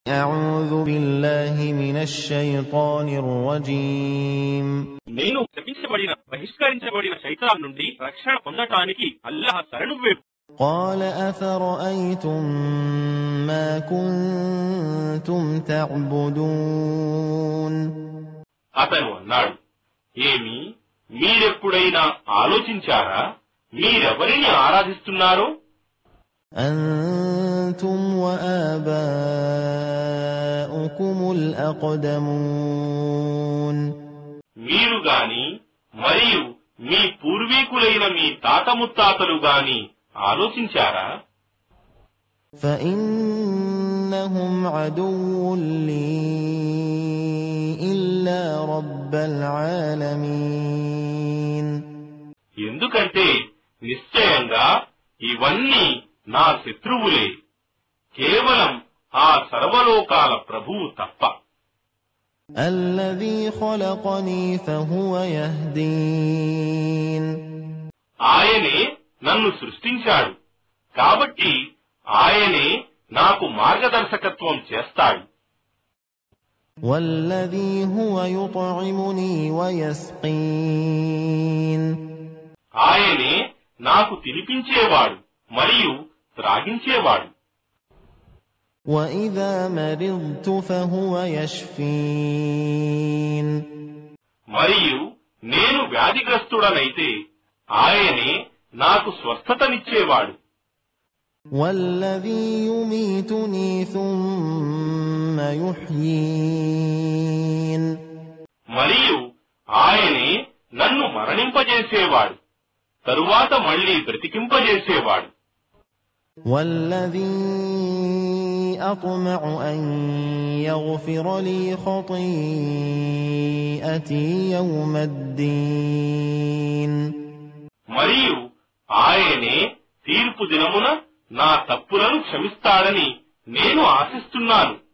أعوذ بالله من الشيطان الرجيم నేను శపించబడిన బహిష్కరించబడిన శైతాన్ నుండి రక్షణ పొందటానికి అల్లాహ్ శరణు వేపు قال أفرأيتم ما كنتم تعبدون అతను అన్నాడు ఏమి మీరెప్పుడైనా ఆలోచించారా మీరెవరిని ఆరాధిస్తున్నారో أنتم وآباؤكم الأقدمون మీరు గాని మరియు మీ పూర్వీకులైన మీ తాత ముత్తాతలు గాని ఆలోచించారా فإنهم عدو لي إلا رب العالمين ఎందుకంటే నిశ్చయంగా ఇవన్నీ నా శత్రువులే కేవలం ఆ సర్వలోకాల ప్రభువు తప్ప الذي خلقني فهو يهدين ఆయనే నన్ను సృష్టించాడు కాబట్టి ఆయనే నాకు మార్గదర్శకత్వం చేస్తాడు والذي هو يطعمني ويسقين ఆయనే నాకు తినిపించేవాడు మరియు త్రాగించేవాడు وإذا مرضت فهو يشفين మరియు నేను వ్యాధిగ్రస్తుడనైతే ఆయనే నాకు స్వస్థతనిచ్చేవాడు والذي يميتني ثم يحيين మరియు ఆయనే నన్ను మరణింపజేసేవాడు తరువాత మళ్ళీ బ్రతికింపజేసేవాడు والذي أطمع أن يغفر لي خطيئتي يوم الدين మరియు ఆయనే తీర్పు దినమున నా తప్పులను క్షమిస్తాడని నేను ఆశిస్తున్నాను